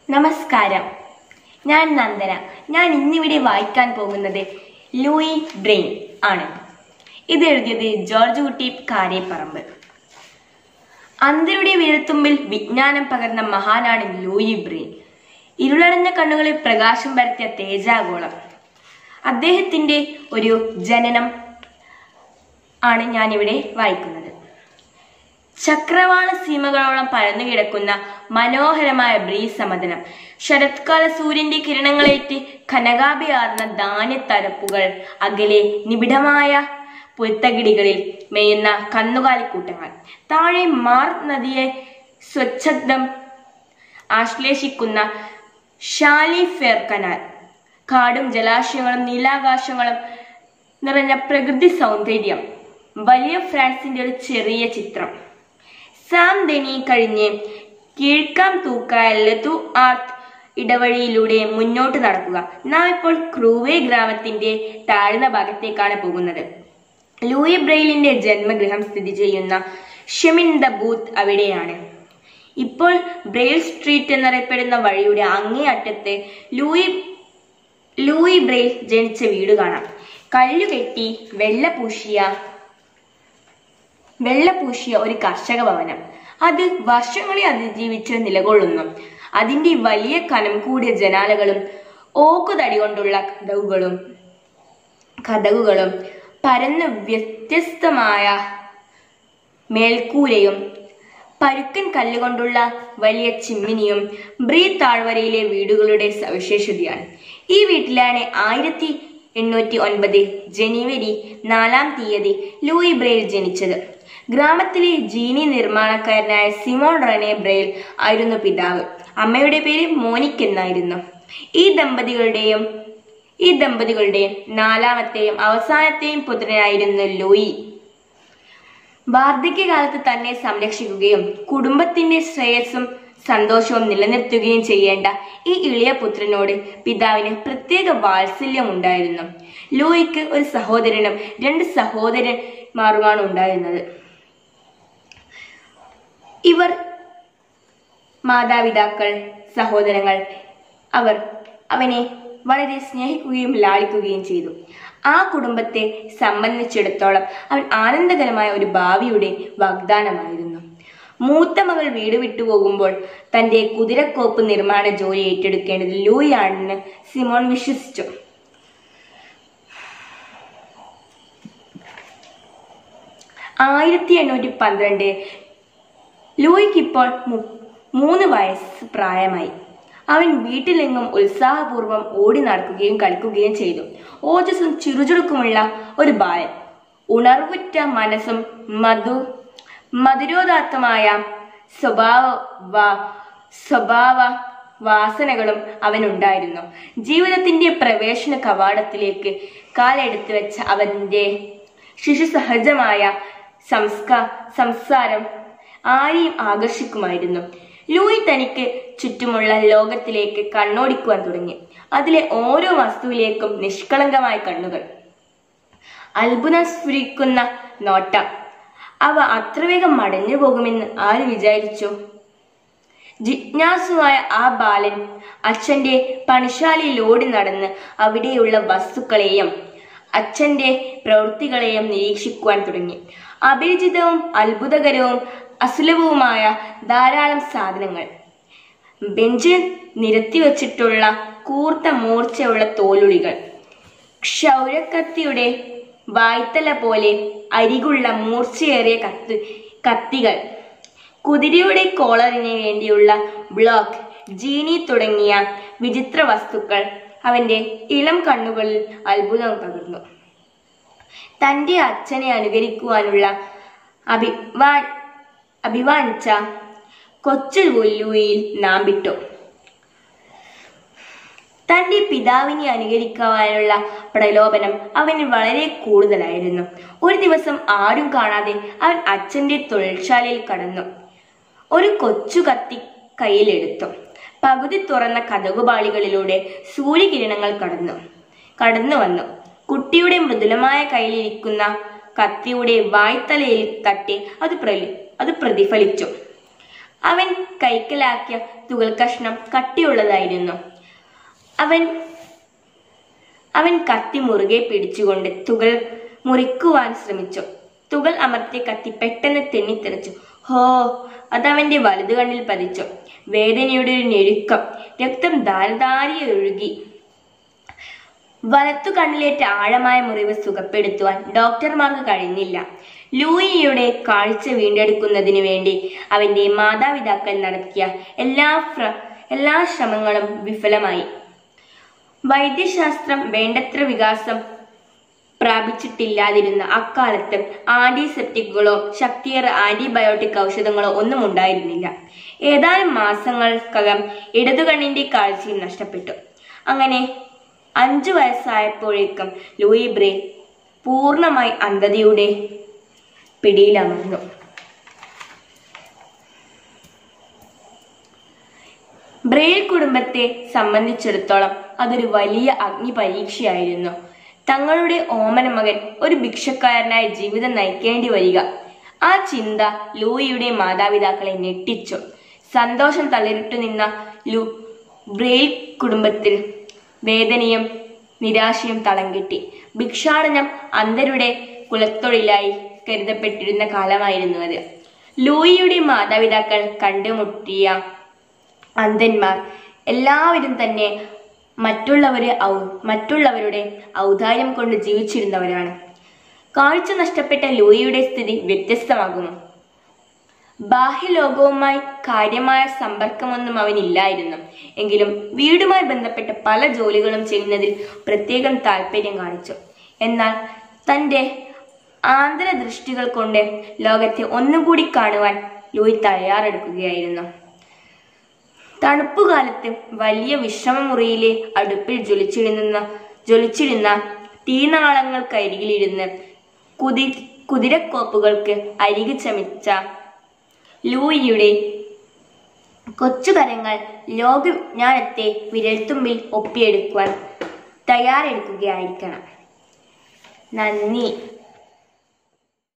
നമസ്കാരം ഞാൻ നന്ദന ഞാൻ ഇന്നിവിടെ വായിക്കാൻ പോകുന്നത് ലൂയി ബ്രെയിൻ ആണ് ഇത് എഴുതിയത് ജോർജ് കുട്ടി കാരേപ്പറമ്പ് അന്ധരുടെ വിരൽത്തുമ്പിൽ വിജ്ഞാനം പകർന്ന മഹാനാണ് ലൂയി ബ്രെയിൻ ഇരുളടഞ്ഞ കണ്ണുകളിൽ പ്രകാശം പരത്തിയ തേജാഗോളം അദ്ദേഹത്തിന്റെ ഒരു ജനനം ആണ് ഞാനിവിടെ വായിക്കുന്നത് ചക്രവാള സീമകളോളം പരന്നു കിടക്കുന്ന മനോഹരമായ ബ്രീ സമതലം ശരത്കാല സൂര്യന്റെ കിരണങ്ങളേറ്റ് കനകാഭിയാർന്ന ധാന്യത്തരപ്പുകൾ അകലെ നിബിഡമായ പുൽത്തകിടികളിൽ മേയുന്ന കന്നുകാലിക്കൂട്ടങ്ങൾ താഴെ മാർ നദിയെ സ്വച്ഛബ്ദം ആശ്ലേഷിക്കുന്ന ഷാലി ഫെയർ കനാൽ കാടും ജലാശയങ്ങളും നീലാകാശങ്ങളും നിറഞ്ഞ പ്രകൃതി സൗന്ദര്യം വലിയ ഫ്രാൻസിന്റെ ഒരു ചെറിയ ചിത്രം സാം ദനി കഴിഞ്ഞ് കീഴ്ക്കാം തൂക്കായ തു ആർട്ട് ഇടവഴിയിലൂടെ മുന്നോട്ട് നടക്കുക നാം ഇപ്പോൾ ക്രൂവേ ഗ്രാമത്തിന്റെ താഴ്ന്ന ഭാഗത്തേക്കാണ് പോകുന്നത് ലൂയി ബ്രെയിലിന്റെ ജന്മഗൃഹം സ്ഥിതി ചെയ്യുന്ന ഷെമിൻ ദ ബൂത്ത് അവിടെയാണ് ഇപ്പോൾ ബ്രെയിൽ സ്ട്രീറ്റ് എന്നറിയപ്പെടുന്ന വഴിയുടെ അങ്ങേ അറ്റത്ത് ലൂയി ലൂയി ബ്രെയിൽ ജനിച്ച വീട് കാണാം കല്ലുകെട്ടി വെള്ള പൂശിയ വെള്ളപൂശിയ ഒരു കർഷക ഭവനം അത് വർഷങ്ങളെ അതിജീവിച്ച് നിലകൊള്ളുന്നു അതിന്റെ വലിയ കനം കൂടിയ ജനാലകളും ഓക്കുതടി കൊണ്ടുള്ള കഥകുകളും കഥകുകളും പരന്ന് വ്യത്യസ്തമായ മേൽക്കൂരയും പരുക്കൻ കല്ലുകൊണ്ടുള്ള വലിയ ചിമ്മിനിയും ബ്രീ താഴ്വരയിലെ വീടുകളുടെ സവിശേഷതയാണ് ഈ വീട്ടിലാണ് ആയിരത്തി എണ്ണൂറ്റി ഒൻപത് ജനുവരി നാലാം തീയതി ലൂയി ബ്രെയിൽ ജനിച്ചത് ഗ്രാമത്തിലെ ജീനി നിർമ്മാണക്കാരനായ സിമോൺ റെനെ ബ്രെയിൽ ആയിരുന്നു പിതാവ് അമ്മയുടെ പേര് മോനിക് എന്നായിരുന്നു ഈ ദമ്പതികളുടെയും ഈ ദമ്പതികളുടെയും നാലാമത്തെയും അവസാനത്തെയും പുത്രനായിരുന്നു ലൂയി വാർദ്ധക്യകാലത്ത് തന്നെ സംരക്ഷിക്കുകയും കുടുംബത്തിന്റെ ശ്രേയസ്സും സന്തോഷവും നിലനിർത്തുകയും ചെയ്യേണ്ട ഈ ഇളിയ പുത്രനോട് പിതാവിന് പ്രത്യേക വാത്സല്യം ഉണ്ടായിരുന്നു ലൂയിക്ക് ഒരു സഹോദരനും രണ്ട് സഹോദരന്മാരുമാണ് ഉണ്ടായിരുന്നത് ഇവർ മാതാപിതാക്കൾ സഹോദരങ്ങൾ അവർ അവനെ വളരെ സ്നേഹിക്കുകയും ലാളിക്കുകയും ചെയ്തു ആ കുടുംബത്തെ സംബന്ധിച്ചിടത്തോളം അവൻ ആനന്ദകരമായ ഒരു ഭാവിയുടെ വാഗ്ദാനമായിരുന്നു മൂത്ത മകൾ വീട് വിട്ടുപോകുമ്പോൾ തന്റെ കുതിരക്കോപ്പ് നിർമ്മാണ ജോലി ഏറ്റെടുക്കേണ്ടത് ലൂയി ആണെന്ന് സിമോൺ വിശ്വസിച്ചു ആയിരത്തി എണ്ണൂറ്റി പന്ത്രണ്ട് ലൂയിക്ക് ഇപ്പോൾ മു- മൂന്ന് വയസ്സ് പ്രായമായി അവൻ വീട്ടിലെങ്ങും ഉത്സാഹപൂർവ്വം ഓടി നടക്കുകയും കളിക്കുകയും ചെയ്തു ഓജസ്സും ചുറുചുറുക്കുമുള്ള ഒരു ബാലൻ ഉണർവുറ്റ മനസ്സും മധു മധുരോദാത്തമായ സ്വഭാവ വാ- സ്വഭാവ വാസനകളും അവനുണ്ടായിരുന്നു ജീവിതത്തിന്റെ പ്രവേശന കവാടത്തിലേക്ക് കാലെടുത്ത് വെച്ച അവന്റെ ശിശുസഹജമായ സംസ്കാ സംസാരം ആരെയും ആകർഷിക്കുമായിരുന്നു ലൂയി തനിക്ക് ചുറ്റുമുള്ള ലോകത്തിലേക്ക് കണ്ണോടിക്കുവാൻ തുടങ്ങി അതിലെ ഓരോ വസ്തുവിലേക്കും നിഷ്കളങ്കമായ കണ്ണുകൾ അത്ഭുതം സ്ഫുരിക്കുന്ന നോട്ടം അവ അത്ര വേഗം മടഞ്ഞു പോകുമെന്ന് ആര് വിചാരിച്ചു ജിജ്ഞാസുവായ ആ ബാലൻ അച്ഛന്റെ പണിശാലയിൽ ഓടി നടന്ന് അവിടെയുള്ള വസ്തുക്കളെയും അച്ഛന്റെ പ്രവൃത്തികളെയും നിരീക്ഷിക്കുവാൻ തുടങ്ങി അപരിചിതവും അത്ഭുതകരവും അസുലഭവുമായ ധാരാളം സാധനങ്ങൾ ബെഞ്ചിൽ നിരത്തി വച്ചിട്ടുള്ള കൂർത്ത മൂർച്ചയുള്ള തോലുളികൾ ക്ഷൗരക്കത്തിയുടെ വായ്ത്തല പോലെ അരികുള്ള മൂർച്ചയേറിയ കത്ത് കത്തികൾ കുതിരയുടെ കോളറിന് വേണ്ടിയുള്ള ബ്ലോക്ക് ജീനി തുടങ്ങിയ വിചിത്ര വസ്തുക്കൾ അവന്റെ ഇളം കണ്ണുകളിൽ അത്ഭുതം പകർന്നു തന്റെ അച്ഛനെ അനുകരിക്കുവാനുള്ള അഭിവാ അഭിമാനിച്ച കൊച്ചു ലൂയിയിൽ നാം വിട്ടു തന്റെ പിതാവിനെ അനുകരിക്കുവാനുള്ള പ്രലോഭനം അവന് വളരെ കൂടുതലായിരുന്നു ഒരു ദിവസം ആരും കാണാതെ അവൻ അച്ഛന്റെ തൊഴിൽശാലയിൽ കടന്നു ഒരു കൊച്ചു കത്തി കയ്യിലെടുത്തു പകുതി തുറന്ന കഥകുപാളികളിലൂടെ സൂര്യകിരണങ്ങൾ കടന്നു കടന്നു വന്നു കുട്ടിയുടെ മൃദുലമായ കയ്യിലിരിക്കുന്ന കത്തിയുടെ വായ്ത്തലയിൽ തട്ടി അത് പ്രലി അത് പ്രതിഫലിച്ചു അവൻ കൈക്കലാക്കിയ തുകൽ കഷ്ണം കട്ടിയുള്ളതായിരുന്നു അവൻ അവൻ കത്തി മുറുകെ പിടിച്ചുകൊണ്ട് തുകൽ മുറിക്കുവാൻ ശ്രമിച്ചു തുകൽ അമർത്തിയ കത്തി പെട്ടെന്ന് തെന്നിത്തെറിച്ചു ഹോ അതവന്റെ വലതു കണ്ണിൽ പതിച്ചു വേദനയുടെ ഒരു ഞെരുക്കം രക്തം ധാരധാരി ഒഴുകി വലത്തു കണ്ണിലേറ്റ ആഴമായ മുറിവ് സുഖപ്പെടുത്തുവാൻ ഡോക്ടർമാർക്ക് കഴിഞ്ഞില്ല ലൂയിയുടെ കാഴ്ച വീണ്ടെടുക്കുന്നതിന് വേണ്ടി അവന്റെ മാതാപിതാക്കൾ നടത്തിയ എല്ലാ ഫ്ര- എല്ലാ ശ്രമങ്ങളും വിഫലമായി വൈദ്യശാസ്ത്രം വേണ്ടത്ര വികാസം പ്രാപിച്ചിട്ടില്ലാതിരുന്ന അക്കാലത്ത് ആന്റിസെപ്റ്റിക്കുകളോ ശക്തിയേറെ ആന്റിബയോട്ടിക് ഔഷധങ്ങളോ ഒന്നും ഉണ്ടായിരുന്നില്ല ഏതാനും മാസങ്ങൾക്കകം ഇടതുകണ്ണിന്റെ കാഴ്ചയും നഷ്ടപ്പെട്ടു അങ്ങനെ അഞ്ചു വയസ്സായപ്പോഴേക്കും ലൂയി ബ്രേ പൂർണ്ണമായി അന്ധതയുടെ പിടിയിലമർന്നു ബ്രെയിൽ കുടുംബത്തെ സംബന്ധിച്ചിടത്തോളം അതൊരു വലിയ അഗ്നി പരീക്ഷയായിരുന്നു തങ്ങളുടെ ഓമന മകൻ ഒരു ഭിക്ഷക്കാരനായ ജീവിതം നയിക്കേണ്ടി വരിക ആ ചിന്ത ലൂയിയുടെ മാതാപിതാക്കളെ ഞെട്ടിച്ചു സന്തോഷം തളിരിട്ടു നിന്ന ലൂ ബ്രെയിൽ കുടുംബത്തിൽ വേദനയും നിരാശയും തളം കെട്ടി ഭിക്ഷാടനം അന്ധരുടെ കുലത്തൊഴിലായി കരുതപ്പെട്ടിരുന്ന കാലമായിരുന്നു അത് ലൂയിയുടെ മാതാപിതാക്കൾ കണ്ടുമുട്ടിയ അന്ധന്മാർ എല്ലാവരും തന്നെ മറ്റുള്ളവരെ ഔ- മറ്റുള്ളവരുടെ ഔദാര്യം കൊണ്ട് ജീവിച്ചിരുന്നവരാണ് കാഴ്ച നഷ്ടപ്പെട്ട ലൂയിയുടെ സ്ഥിതി വ്യത്യസ്തമാകുമോ ബാഹ്യലോകവുമായി കാര്യമായ സമ്പർക്കമൊന്നും അവനില്ലായിരുന്നു എങ്കിലും വീടുമായി ബന്ധപ്പെട്ട പല ജോലികളും ചെയ്യുന്നതിൽ പ്രത്യേകം താല്പര്യം കാണിച്ചു എന്നാൽ തന്റെ ആന്തരദൃഷ്ടികൾ കൊണ്ട് ലോകത്തെ ഒന്നുകൂടി കാണുവാൻ ലൂയി തയ്യാറെടുക്കുകയായിരുന്നു തണുപ്പുകാലത്ത് വലിയ വിശ്രമമുറിയിലെ അടുപ്പിൽ ജ്വലിച്ചിരുന്ന ജ്വലിച്ചിരുന്ന തീനാളങ്ങൾക്കരികിലിരുന്ന് കുതി കുതിരക്കോപ്പുകൾക്ക് അരികു ചമിച്ച ലൂയിയുടെ കൊച്ചുകരങ്ങൾ ലോകജ്ഞാനത്തെ വിരൽത്തുമ്പിൽ ഒപ്പിയെടുക്കുവാൻ തയ്യാറെടുക്കുകയായിരിക്കണം നന്ദി